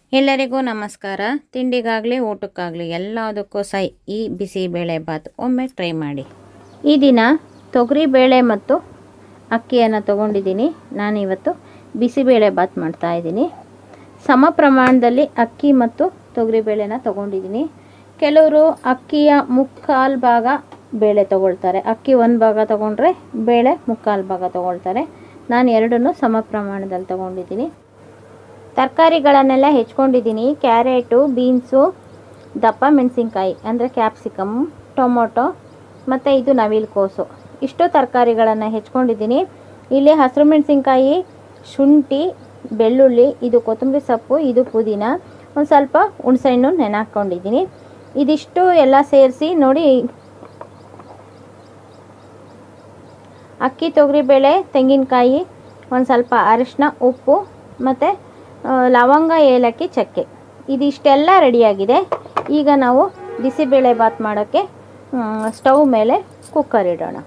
ಎಲ್ಲರಿಗೂ ನಮಸ್ಕಾರ ತಿಂಡಿಗಾಗಲಿ ಊಟಕ್ಕಾಗಲಿ ಎಲ್ಲದಕ್ಕೂ ಸೈ ಈ ಬಿಸಿಬೇಳೆ ಬಾತ್ ಒಮ್ಮೆ ಟ್ರೈ ಮಾಡಿ ಈ ದಿನ ತೊಗರಿ ಬೇಳೆ ಮತ್ತು ಅಕ್ಕಿಯನ್ನು ತೊಗೊಂಡಿದ್ದೀನಿ ನಾನಿವತ್ತು ಬಿಸಿಬೇಳೆ ಬಾತ್ ಮಾಡ್ತಾ ಇದ್ದೀನಿ ಸಮ ಪ್ರಮಾಣದಲ್ಲಿ ಅಕ್ಕಿ ಮತ್ತು ತೊಗರಿಬೇಳೆನ ತೊಗೊಂಡಿದ್ದೀನಿ ಕೆಲವರು ಅಕ್ಕಿಯ ಮುಕ್ಕಾಲು ಭಾಗ ಬೇಳೆ ತೊಗೊಳ್ತಾರೆ ಅಕ್ಕಿ ಒಂದು ಭಾಗ ತೊಗೊಂಡ್ರೆ ಬೇಳೆ ಮುಕ್ಕಾಲು ಭಾಗ ತೊಗೊಳ್ತಾರೆ ನಾನು ಎರಡನ್ನೂ ಸಮ ಪ್ರಮಾಣದಲ್ಲಿ ತೊಗೊಂಡಿದ್ದೀನಿ ತರಕಾರಿಗಳನ್ನೆಲ್ಲ ಹೆಚ್ಕೊಂಡಿದ್ದೀನಿ ಕ್ಯಾರೆಟು ಬೀನ್ಸು ದಪ್ಪ ಮೆಣಸಿನ್ಕಾಯಿ ಅಂದರೆ ಕ್ಯಾಪ್ಸಿಕಮ್ ಟೊಮೊಟೊ ಮತ್ತು ಇದು ನವಿಲುಕೋಸು ಇಷ್ಟು ತರಕಾರಿಗಳನ್ನು ಹೆಚ್ಕೊಂಡಿದ್ದೀನಿ ಇಲ್ಲಿ ಹಸಿರು ಮೆಣಸಿನ್ಕಾಯಿ ಶುಂಠಿ ಬೆಳ್ಳುಳ್ಳಿ ಇದು ಕೊತ್ತಂಬರಿ ಸೊಪ್ಪು ಇದು ಪುದೀನ ಒಂದು ಸ್ವಲ್ಪ ಹುಣಸೆಹಣ್ಣು ನೆನೆ ಇದಿಷ್ಟು ಎಲ್ಲ ಸೇರಿಸಿ ನೋಡಿ ಅಕ್ಕಿ ತೊಗರಿಬೇಳೆ ತೆಂಗಿನಕಾಯಿ ಒಂದು ಸ್ವಲ್ಪ ಅರಿಶಿನ ಉಪ್ಪು ಮತ್ತು ಲವಂಗ ಏಲಕ್ಕಿ ಚಕ್ಕೆ ಇದಿಷ್ಟೆಲ್ಲ ರೆಡಿಯಾಗಿದೆ ಈಗ ನಾವು ಬಿಸಿಬೇಳೆ ಬಾತ್ ಮಾಡೋಕ್ಕೆ ಸ್ಟವ್ ಮೇಲೆ ಕುಕ್ಕರ್ ಇಡೋಣ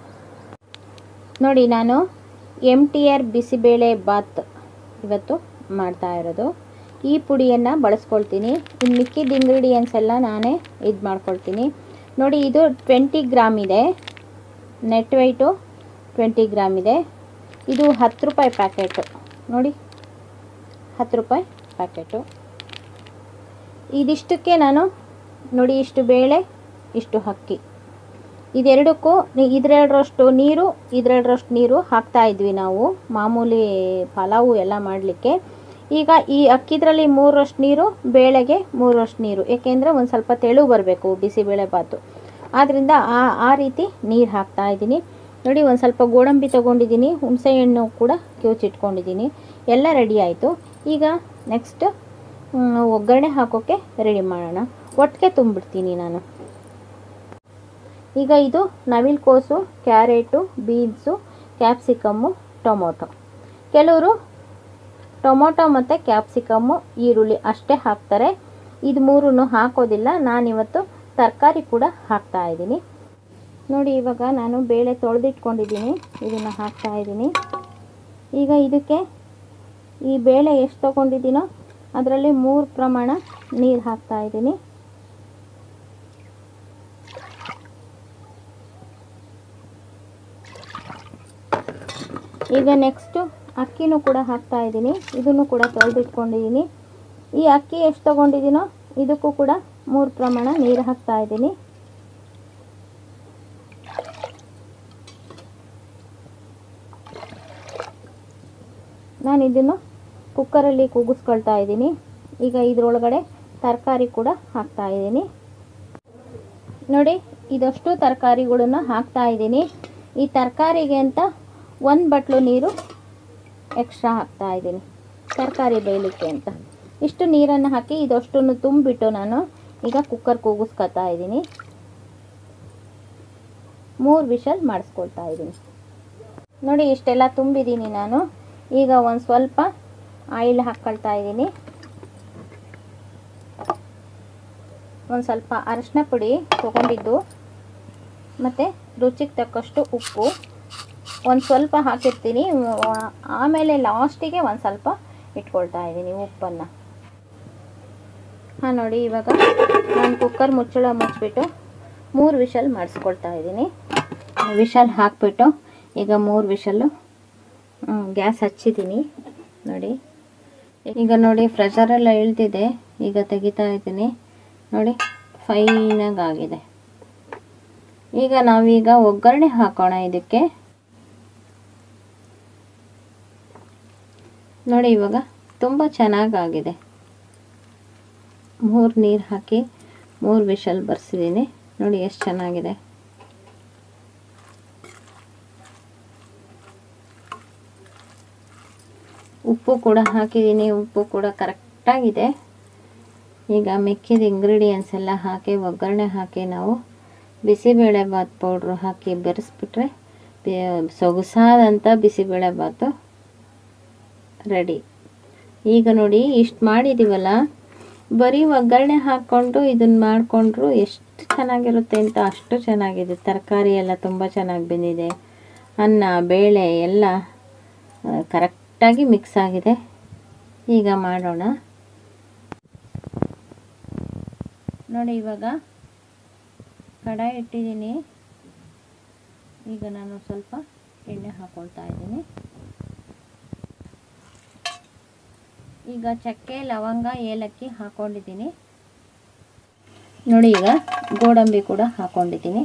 ನೋಡಿ ನಾನು M T R bisibele bath ಇವತ್ತು ಮಾಡ್ತಾ ಇರೋದು ಈ ಪುಡಿಯನ್ನು ಬಳಸ್ಕೊಳ್ತೀನಿ ಇನ್ನು ಮಿಕ್ಕಿದ ಇಂಗ್ರೀಡಿಯೆಂಟ್ಸ್ ಎಲ್ಲ ನಾನೇ ಇದು ಮಾಡ್ಕೊಳ್ತೀನಿ ನೋಡಿ ಇದು ಟ್ವೆಂಟಿ ಗ್ರಾಮ್ ಇದೆ ನೆಟ್ ವೆಯ್ಟು ಟ್ವೆಂಟಿ ಗ್ರಾಮ್ ಇದೆ ಇದು ಹತ್ತು ರೂಪಾಯಿ ಪ್ಯಾಕೆಟು ನೋಡಿ ಹತ್ತು ರೂಪಾಯಿ ಪ್ಯಾಕೆಟು ಇದಿಷ್ಟಕ್ಕೆ ನಾನು ನೋಡಿ ಇಷ್ಟು ಬೇಳೆ ಇಷ್ಟು ಅಕ್ಕಿ ಇದೆರಡಕ್ಕೂ ಇದರೆರಡರಷ್ಟು ನೀರು ಇದರೆರಡರಷ್ಟು ನೀರು ಹಾಕ್ತಾ ಇದ್ವಿ ನಾವು ಮಾಮೂಲಿ ಪಲಾವು ಎಲ್ಲ ಮಾಡಲಿಕ್ಕೆ ಈಗ ಈ ಅಕ್ಕಿದ್ರಲ್ಲಿ ಮೂರರಷ್ಟು ನೀರು ಬೇಳೆಗೆ ಮೂರರಷ್ಟು ನೀರು ಏಕೆಂದರೆ ಒಂದು ಸ್ವಲ್ಪ ತೆಳು ಬರಬೇಕು ಬಿಸಿಬೇಳೆ ಬಾತು ಆದ್ದರಿಂದ ಆ ಆ ರೀತಿ ನೀರು ಹಾಕ್ತಾ ಇದ್ದೀನಿ ನೋಡಿ ಒಂದು ಸ್ವಲ್ಪ ಗೋಡಂಬಿ ತೊಗೊಂಡಿದ್ದೀನಿ ಹುಣಸೆಹಣ್ಣು ಕೂಡ ಕಿವುಚಿಟ್ಕೊಂಡಿದ್ದೀನಿ ಎಲ್ಲ ರೆಡಿ ಆಯಿತು ಈಗ ನೆಕ್ಸ್ಟ್ ಒಗ್ಗರಣೆ ಹಾಕೋಕ್ಕೆ ರೆಡಿ ಮಾಡೋಣ ಒಟ್ಟಿಗೆ ತುಂಬಿಡ್ತೀನಿ ನಾನು ಈಗ ಇದು ನವಿಲುಕೋಸು ಕ್ಯಾರೆಟು ಬೀನ್ಸು ಕ್ಯಾಪ್ಸಿಕಮ್ಮು ಟೊಮೊಟೊ ಕೆಲವರು ಟೊಮೊಟೊ ಮತ್ತು ಕ್ಯಾಪ್ಸಿಕಮ್ಮು ಈರುಳ್ಳಿ ಅಷ್ಟೇ ಹಾಕ್ತಾರೆ ಇದು ಮೂರನ್ನು ಹಾಕೋದಿಲ್ಲ ನಾನಿವತ್ತು ತರಕಾರಿ ಕೂಡ ಹಾಕ್ತಾ ಇದ್ದೀನಿ ನೋಡಿ ಇವಾಗ ನಾನು ಬೇಳೆ ತೊಳೆದಿಟ್ಕೊಂಡಿದ್ದೀನಿ ಇದನ್ನು ಹಾಕ್ತಾ ಇದ್ದೀನಿ ಈಗ ಇದಕ್ಕೆ ಈ ಬೇಳೆ ಎಷ್ಟು ತೊಗೊಂಡಿದ್ದೀನೋ ಅದರಲ್ಲಿ ಮೂರು ಪ್ರಮಾಣ ನೀರು ಹಾಕ್ತಾ ಇದ್ದೀನಿ ಈಗ ನೆಕ್ಸ್ಟು ಅಕ್ಕಿನೂ ಕೂಡ ಹಾಕ್ತಾ ಇದ್ದೀನಿ ಇದನ್ನು ಕೂಡ ತೊಳೆದಿಟ್ಕೊಂಡಿದ್ದೀನಿ ಈ ಅಕ್ಕಿ ಎಷ್ಟು ತೊಗೊಂಡಿದ್ದೀನೋ ಇದಕ್ಕೂ ಕೂಡ ಮೂರು ಪ್ರಮಾಣ ನೀರು ಹಾಕ್ತಾ ಇದ್ದೀನಿ ನಾನು ಇದನ್ನು ಕುಕ್ಕರಲ್ಲಿ ಕೂಗಿಸ್ಕೊಳ್ತಾ ಇದ್ದೀನಿ ಈಗ ಇದರೊಳಗಡೆ ತರಕಾರಿ ಕೂಡ ಹಾಕ್ತಾ ಇದ್ದೀನಿ ನೋಡಿ ಇದಷ್ಟು ತರಕಾರಿಗಳನ್ನು ಹಾಕ್ತಾ ಇದ್ದೀನಿ ಈ ತರಕಾರಿಗೆ ಅಂತ ಒಂದು ಬಟ್ಲು ನೀರು ಎಕ್ಸ್ಟ್ರಾ ಹಾಕ್ತಾ ಇದ್ದೀನಿ ತರಕಾರಿ ಬೇಯಲಿಕ್ಕೆ ಅಂತ ಇಷ್ಟು ನೀರನ್ನು ಹಾಕಿ ಇದಷ್ಟನ್ನು ತುಂಬಿಬಿಟ್ಟು ನಾನು ಈಗ ಕುಕ್ಕರ್ ಕೂಗಿಸ್ಕೊತಾ ಇದ್ದೀನಿ ಮೂರು ವಿಷಲ್ ಮಾಡಿಸ್ಕೊಳ್ತಾ ಇದ್ದೀನಿ ನೋಡಿ ಇಷ್ಟೆಲ್ಲ ತುಂಬಿದ್ದೀನಿ ನಾನು ಈಗ ಒಂದು ಸ್ವಲ್ಪ ಆಯಿಲ್ ಹಾಕ್ಕೊಳ್ತಾ ಇದ್ದೀನಿ ಒಂದು ಸ್ವಲ್ಪ ಅರಶಿನ ಪುಡಿ ತೊಗೊಂಡಿದ್ದು ಮತ್ತು ರುಚಿಗೆ ತಕ್ಕಷ್ಟು ಉಪ್ಪು ಒಂದು ಸ್ವಲ್ಪ ಹಾಕಿರ್ತೀನಿ ಆಮೇಲೆ ಲಾಸ್ಟಿಗೆ ಒಂದು ಸ್ವಲ್ಪ ಇಟ್ಕೊಳ್ತಾ ಇದ್ದೀನಿ ಉಪ್ಪನ್ನು ಹಾಂ ನೋಡಿ ಇವಾಗ ನಾನು ಕುಕ್ಕರ್ ಮುಚ್ಚಳ ಮುಚ್ಚಿಬಿಟ್ಟು ಮೂರು ವಿಷಲ್ ಮಾಡಿಸ್ಕೊಳ್ತಾ ಇದ್ದೀನಿ ವಿಷಲ್ ಹಾಕ್ಬಿಟ್ಟು ಈಗ ಮೂರು ವಿಷಲ್ಲು ಗ್ಯಾಸ್ ಹಚ್ಚಿದ್ದೀನಿ ನೋಡಿ ಈಗ ನೋಡಿ ಪ್ರೆಷರೆಲ್ಲ ಇಳ್ದಿದೆ ಈಗ ತೆಗಿತಾ ಇದ್ದೀನಿ ನೋಡಿ ಫೈನಾಗಿ ಆಗಿದೆ ಈಗ ನಾವೀಗ ಒಗ್ಗರಣೆ ಹಾಕೋಣ ಇದಕ್ಕೆ ನೋಡಿ ಇವಾಗ ತುಂಬ ಚೆನ್ನಾಗಾಗಿದೆ ಮೂರು ನೀರು ಹಾಕಿ ಮೂರು ವಿಷಲ್ ಬರ್ಸಿದ್ದೀನಿ ನೋಡಿ ಎಷ್ಟು ಚೆನ್ನಾಗಿದೆ ಉಪ್ಪು ಕೂಡ ಹಾಕಿದ್ದೀನಿ ಉಪ್ಪು ಕೂಡ ಕರೆಕ್ಟಾಗಿದೆ ಈಗ ಮಿಕ್ಕಿದ ಇಂಗ್ರೀಡಿಯೆಂಟ್ಸ್ ಎಲ್ಲ ಹಾಕಿ ಒಗ್ಗರಣೆ ಹಾಕಿ ನಾವು ಬಿಸಿಬೇಳೆ ಬಾತ್ ಪೌಡ್ರು ಹಾಕಿ ಬೆರೆಸ್ಬಿಟ್ರೆ ಸೊಗಸಾದಂಥ ಬಿಸಿಬೇಳೆ ಬಾತು ರೆಡಿ ಈಗ ನೋಡಿ ಇಷ್ಟು ಮಾಡಿದ್ದೀವಲ್ಲ ಬರೀ ಒಗ್ಗರಣೆ ಹಾಕ್ಕೊಂಡು ಇದನ್ನು ಮಾಡಿಕೊಂಡ್ರು ಎಷ್ಟು ಚೆನ್ನಾಗಿರುತ್ತೆ ಅಂತ ಅಷ್ಟು ಚೆನ್ನಾಗಿದೆ ತರಕಾರಿ ಎಲ್ಲ ತುಂಬ ಚೆನ್ನಾಗಿ ಬಂದಿದೆ ಅನ್ನ ಬೇಳೆ ಎಲ್ಲ ಕರೆಕ್ಟಾಗಿ ಮಿಕ್ಸ್ ಆಗಿದೆ ಈಗ ಮಾಡೋಣ ನೋಡಿ ಇವಾಗ ಕಡಾಯಿ ಇಟ್ಟಿದ್ದೀನಿ ಈಗ ನಾನು ಸ್ವಲ್ಪ ಎಣ್ಣೆ ಹಾಕ್ಕೊಳ್ತಾ ಇದ್ದೀನಿ ಈಗ ಚಕ್ಕೆ ಲವಂಗ ಏಲಕ್ಕಿ ಹಾಕ್ಕೊಂಡಿದ್ದೀನಿ ನೋಡಿ ಈಗ ಗೋಡಂಬಿ ಕೂಡ ಹಾಕ್ಕೊಂಡಿದ್ದೀನಿ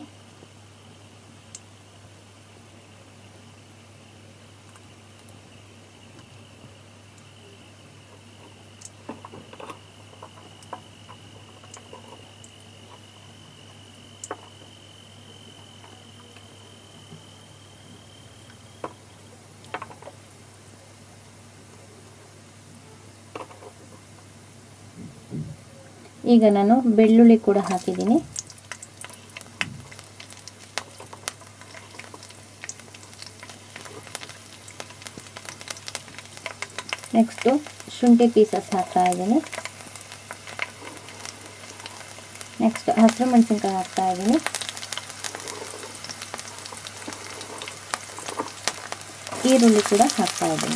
ಈಗ ನಾನು ಬೆಳ್ಳುಳ್ಳಿ ಕೂಡ ಹಾಕಿದ್ದೀನಿ ನೆಕ್ಸ್ಟು ಶುಂಠಿ ಪೀಸಸ್ ಹಾಕ್ತಾ ಇದ್ದೀನಿ ನೆಕ್ಸ್ಟ್ ಹಸಿರು ಮೆಣಸಿನ್ಕಾಯಿ ಹಾಕ್ತಾ ಇದ್ದೀನಿ ಈರುಳ್ಳಿ ಕೂಡ ಹಾಕ್ತಾ ಇದ್ದೀನಿ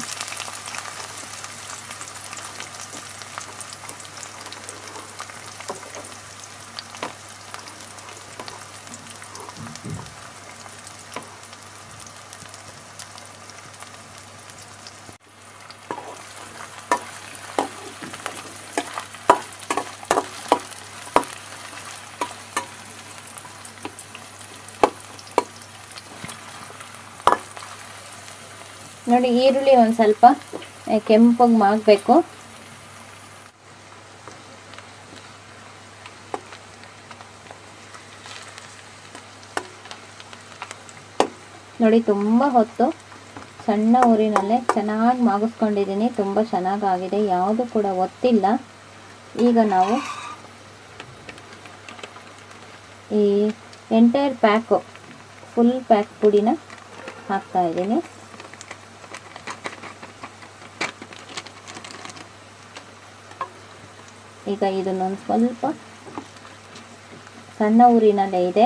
ನೋಡಿ ಈರುಳ್ಳಿ ಒಂದು ಸ್ವಲ್ಪ ಕೆಂಪಗೆ ಮಾಡಬೇಕು ನೋಡಿ ತುಂಬ ಹೊತ್ತು ಸಣ್ಣ ಊರಿನಲ್ಲೇ ಚೆನ್ನಾಗಿ ಮಾಗಿಸ್ಕೊಂಡಿದ್ದೀನಿ ತುಂಬ ಚೆನ್ನಾಗಾಗಿದೆ ಯಾವುದು ಕೂಡ ಒತ್ತಿಲ್ಲ ಈಗ ನಾವು ಈ ಎಂಟೈರ್ ಪ್ಯಾಕು ಫುಲ್ ಪ್ಯಾಕ್ ಪುಡಿನ ಹಾಕ್ತಾ ಇದ್ದೀನಿ ಈಗ ಇದನ್ನೊಂದು ಸ್ವಲ್ಪ ಸಣ್ಣ ಊರಿನಲ್ಲೇ ಇದೆ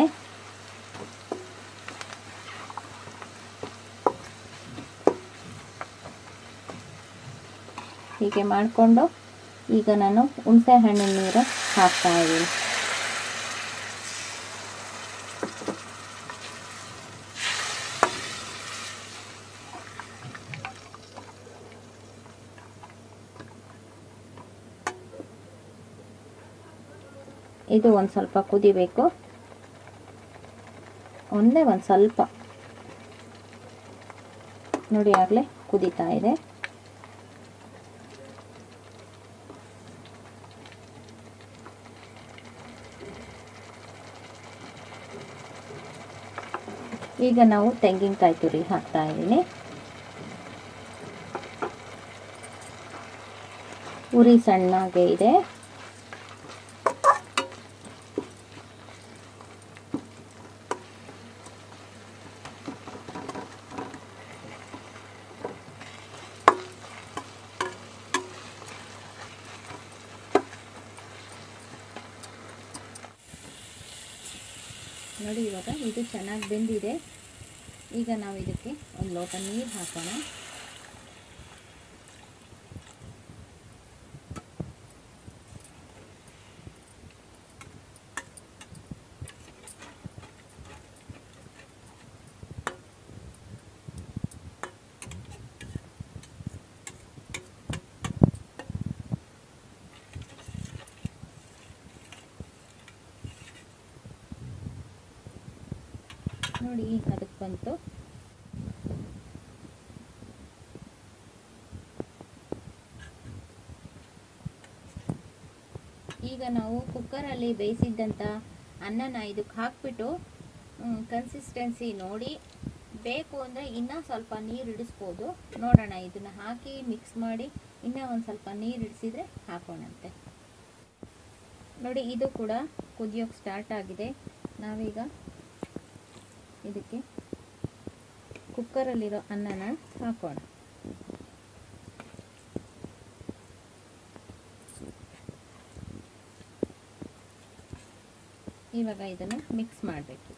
ಹೀಗೆ ಮಾಡಿಕೊಂಡು ಈಗ ನಾನು ಹುಣಸೆ ಹಣ್ಣಿನ ನೀರು ಹಾಕ್ತಾ ಇದ್ದೀನಿ ಇದು ಒಂದು ಸ್ವಲ್ಪ ಕುದಿಬೇಕು ಒಂದೇ ಒಂದು ಸ್ವಲ್ಪ ನೋಡಿ ಆಗಲೇ ಕುದೀತಾ ಇದೆ ಈಗ ನಾವು ತೆಂಗಿನಕಾಯಿ ತುರಿ ಹಾಕ್ತಾ ಇದ್ದೀನಿ ಉರಿ ಸಣ್ಣಗೆ ಇದೆ ನೋಡಿ ಇವಾಗ ಇದು ಚೆನ್ನಾಗಿ ಬೆಂದಿದೆ ಈಗ ನಾವು ಇದಕ್ಕೆ ಒಂದು ಲೋಟ ನೀರು ಹಾಕೋಣ ನೋಡಿ ಈಗ ಅದಕ್ಕೆ ಬಂತು ಈಗ ನಾವು ಕುಕ್ಕರಲ್ಲಿ ಬೇಯಿಸಿದ್ದಂಥ ಅನ್ನನ ಇದಕ್ಕೆ ಹಾಕ್ಬಿಟ್ಟು ಕನ್ಸಿಸ್ಟೆನ್ಸಿ ನೋಡಿ ಬೇಕು ಅಂದರೆ ಇನ್ನೂ ಸ್ವಲ್ಪ ನೀರು ಇಡಿಸ್ಬೋದು ನೋಡೋಣ ಇದನ್ನು ಹಾಕಿ ಮಿಕ್ಸ್ ಮಾಡಿ ಇನ್ನೂ ಒಂದು ಸ್ವಲ್ಪ ನೀರು ಇಡಿಸಿದ್ರೆ ಹಾಕೋಣಂತೆ ನೋಡಿ ಇದು ಕೂಡ ಕುದಿಯೋಕ್ಕೆ ಸ್ಟಾರ್ಟ್ ಆಗಿದೆ ನಾವೀಗ ಇದಕ್ಕೆ ಕುಕ್ಕರಲ್ಲಿರೋ ಅನ್ನನ ಹಾಕೋಣ ಇವಾಗ ಇದನ್ನು ಮಿಕ್ಸ್ ಮಾಡಬೇಕು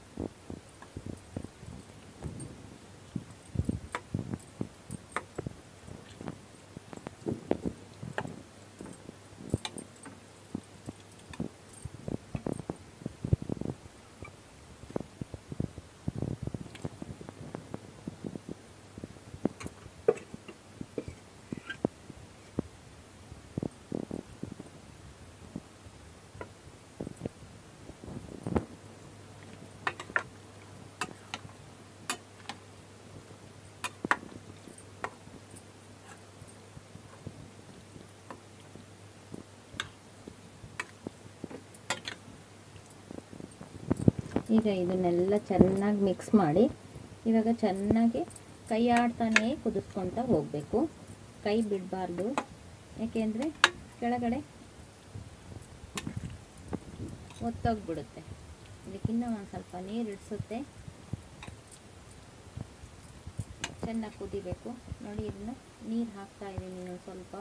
ಈಗ ಇದನ್ನೆಲ್ಲ ಚೆನ್ನಾಗಿ ಮಿಕ್ಸ್ ಮಾಡಿ ಇವಾಗ ಚೆನ್ನಾಗಿ ಕೈ ಆಡ್ತಾನೇ ಕುದಿಸ್ಕೊಳ್ತಾ ಹೋಗಬೇಕು ಕೈ ಬಿಡಬಾರ್ದು ಯಾಕೆಂದರೆ ಕೆಳಗಡೆ ಒತ್ತೋಗ್ಬಿಡುತ್ತೆ ಇದಕ್ಕಿನ್ನ ಒಂದು ಸ್ವಲ್ಪ ನೀರು ಇಡಿಸುತ್ತೆ ಚೆನ್ನಾಗಿ ಕುದಿಬೇಕು ನೋಡಿ ಇದನ್ನ ನೀರು ಹಾಕ್ತಾ ಇದ್ದೀನಿ ಇನ್ನೊಂದು ಸ್ವಲ್ಪ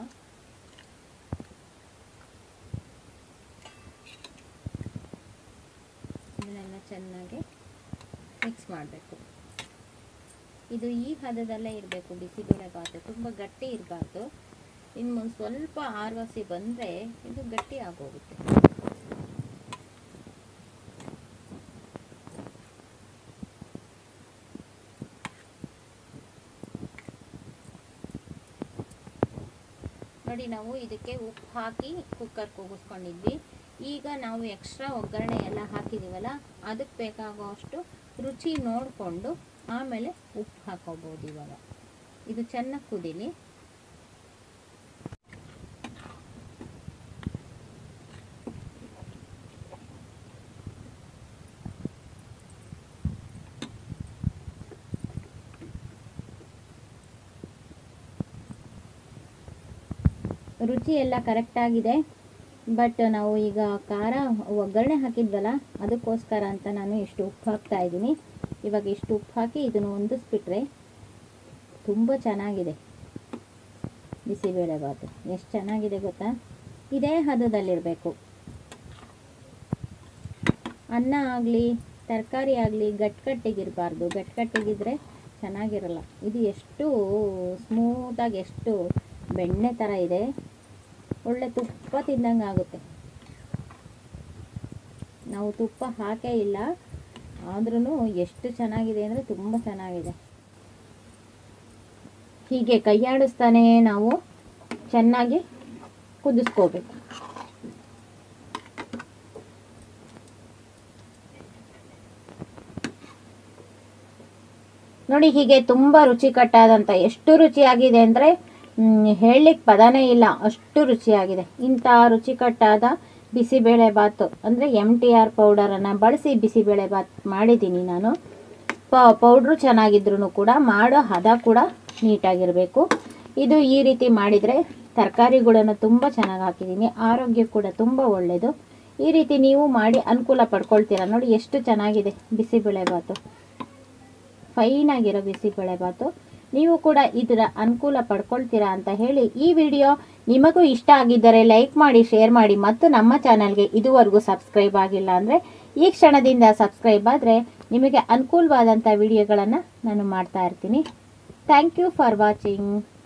ಇದನ್ನೆಲ್ಲ ಚೆನ್ನಾಗಿ ಮಿಕ್ಸ್ ಮಾಡಬೇಕು ಇದು ಈ ಹದದಲ್ಲೇ ಇರಬೇಕು ಬಿಸಿಬೇಳೆ ಬಾತು ತುಂಬ ಗಟ್ಟಿ ಇರಬಾರ್ದು ಇನ್ನು ಸ್ವಲ್ಪ ಆರ್ವಸಿ ಬಂದರೆ ಇದು ಗಟ್ಟಿ ಆಗೋಗುತ್ತೆ ನೋಡಿ ನಾವು ಇದಕ್ಕೆ ಉಪ್ಪು ಹಾಕಿ ಕುಕ್ಕರ್ ಕೂಗಿಸ್ಕೊಂಡಿದ್ವಿ ಈಗ ನಾವು ಎಕ್ಸ್ಟ್ರಾ ಒಗ್ಗರಣೆ ಎಲ್ಲ ಹಾಕಿದ್ದೀವಲ್ಲ ಅದಕ್ಕೆ ಬೇಕಾಗುವಷ್ಟು ರುಚಿ ನೋಡಿಕೊಂಡು ಆಮೇಲೆ ಉಪ್ಪು ಹಾಕೋಬೋದು ಇವಾಗ ಇದು ಚೆನ್ನಾಗಿ ಕುದೀಲಿ ರುಚಿ ಎಲ್ಲ ಕರೆಕ್ಟಾಗಿದೆ ಬಟ್ ನಾವು ಈಗ ಖಾರ ಒಗ್ಗರಣೆ ಹಾಕಿದ್ವಲ್ಲ ಅದಕ್ಕೋಸ್ಕರ ಅಂತ ನಾನು ಇಷ್ಟು ಉಪ್ಪು ಹಾಕ್ತಾ ಇದ್ದೀನಿ ಇವಾಗ ಇಷ್ಟು ಉಪ್ಪು ಹಾಕಿ ಇದನ್ನು ಹೊಂದಿಸ್ಬಿಟ್ರೆ ತುಂಬ ಚೆನ್ನಾಗಿದೆ ಬಿಸಿಬೇಳೆ ಬಾತು ಎಷ್ಟು ಚೆನ್ನಾಗಿದೆ ಗೊತ್ತಾ ಇದೇ ಹದದಲ್ಲಿರಬೇಕು ಅನ್ನ ಆಗಲಿ ತರಕಾರಿ ಆಗಲಿ ಗಟ್ಟಿಗಟ್ಟಿಗಿರಬಾರ್ದು ಗಟ್ಟಿಗಟ್ಟಿಗಿದ್ರೆ ಚೆನ್ನಾಗಿರಲ್ಲ ಇದು ಎಷ್ಟು ಸ್ಮೂತಾಗಿ ಎಷ್ಟು ಬೆಣ್ಣೆ ಥರ ಇದೆ ಒಳ್ಳೆ ತುಪ್ಪ ತಿಂದಂಗೆ ಆಗುತ್ತೆ ನಾವು ತುಪ್ಪ ಹಾಕೇ ಇಲ್ಲ ಆದ್ರೂ ಎಷ್ಟು ಚೆನ್ನಾಗಿದೆ ಅಂದರೆ ತುಂಬ ಚೆನ್ನಾಗಿದೆ ಹೀಗೆ ಕೈಯಾಡಿಸ್ತಾನೆ ನಾವು ಚೆನ್ನಾಗಿ ಕುದಿಸ್ಕೋಬೇಕು ನೋಡಿ ಹೀಗೆ ತುಂಬ ರುಚಿಕಟ್ಟಾದಂಥ ಎಷ್ಟು ರುಚಿಯಾಗಿದೆ ಅಂದರೆ ಹೇಳಲಿಕ್ಕೆ ಪದನೇ ಇಲ್ಲ ಅಷ್ಟು ರುಚಿಯಾಗಿದೆ ಇಂಥ ರುಚಿಕಟ್ಟಾದ ಬಿಸಿಬೇಳೆ ಬಾತು ಅಂದರೆ ಎಮ್ ಟಿ ಆರ್ ಪೌಡರನ್ನು ಬಳಸಿ ಬಿಸಿಬೇಳೆ ಬಾತ್ ಮಾಡಿದ್ದೀನಿ ನಾನು ಪ ಪೌಡ್ರು ಚೆನ್ನಾಗಿದ್ರು ಕೂಡ ಮಾಡೋ ಹದ ಕೂಡ ನೀಟಾಗಿರಬೇಕು ಇದು ಈ ರೀತಿ ಮಾಡಿದರೆ ತರಕಾರಿಗಳನ್ನು ತುಂಬ ಚೆನ್ನಾಗಿ ಹಾಕಿದ್ದೀನಿ ಆರೋಗ್ಯ ಕೂಡ ತುಂಬ ಒಳ್ಳೆಯದು ಈ ರೀತಿ ನೀವು ಮಾಡಿ ಅನುಕೂಲ ಪಡ್ಕೊಳ್ತೀರಾ ನೋಡಿ ಎಷ್ಟು ಚೆನ್ನಾಗಿದೆ ಬಿಸಿಬೇಳೆ ಬಾತು ಫೈನ್ ಆಗಿರೋ ಬಿಸಿಬೇಳೆ ಬಾತು ನೀವು ಕೂಡ ಇದರ ಅನುಕೂಲ ಪಡ್ಕೊಳ್ತೀರಾ ಅಂತ ಹೇಳಿ ಈ ವಿಡಿಯೋ ನಿಮಗೂ ಇಷ್ಟ ಆಗಿದ್ದರೆ ಲೈಕ್ ಮಾಡಿ ಶೇರ್ ಮಾಡಿ ಮತ್ತು ನಮ್ಮ ಚಾನಲ್ಗೆ ಇದುವರೆಗೂ ಸಬ್ಸ್ಕ್ರೈಬ್ ಆಗಿಲ್ಲ ಅಂದರೆ ಈ ಕ್ಷಣದಿಂದ ಸಬ್ಸ್ಕ್ರೈಬ್ ಆದರೆ ನಿಮಗೆ ಅನುಕೂಲವಾದಂಥ ವಿಡಿಯೋಗಳನ್ನು ನಾನು ಮಾಡ್ತಾ ಇರ್ತೀನಿ ಥ್ಯಾಂಕ್ ಯು ಫಾರ್ ವಾಚಿಂಗ್